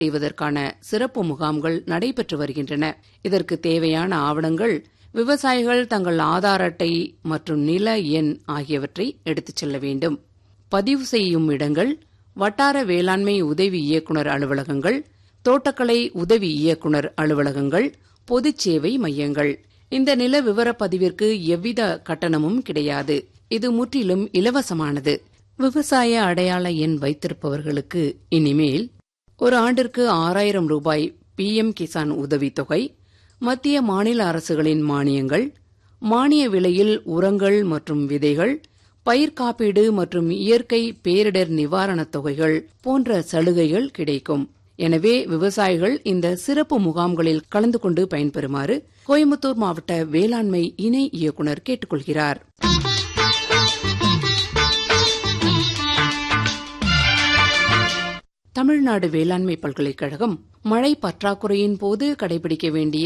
செய்வதற்கான சிறப்பு முகாம்கள் நடைபெற்று வருகின்றன இதற்கு தேவையான ஆவணங்கள் விவசாயிகள் தங்கள் ஆதார் அட்டை மற்றும் நில எண் ஆகியவற்றை எடுத்துச் செல்ல வேண்டும் பதிவு செய்யும் இடங்கள் வட்டார வேளாண்மை உதவி இயக்குநர் அலுவலகங்கள் தோட்டக்கலை உதவி இயக்குநர் அலுவலகங்கள் பொதுச் சேவை மையங்கள் இந்த நில விவரப் பதிவிற்கு எவ்வித கட்டணமும் கிடையாது இது முற்றிலும் இலவசமானது விவசாய அடையாள எண் வைத்திருப்பவர்களுக்கு இனிமேல் ஒரு ஆண்டிற்கு ஆறாயிரம் ரூபாய் பிஎம் கிசான் உதவித்தொகை மத்திய மாநில அரசுகளின் மானியங்கள் மானிய விலையில் உரங்கள் மற்றும் விதைகள் பயிர் காப்பீடு மற்றும் இயற்கை பேரிடர் நிவாரணத் தொகைகள் போன்ற சலுகைகள் கிடைக்கும் எனவே விவசாயிகள் இந்த சிறப்பு முகாம்களில் கலந்து கொண்டு பயன்பெறுமாறு கோயம்புத்தூர் மாவட்ட வேளாண்மை இணை இயக்குநர் கேட்டுக்கொள்கிறார் தமிழ்நாடு வேளாண்மை பல்கலைக்கழகம் மழை பற்றாக்குறையின் போது கடைபிடிக்க வேண்டிய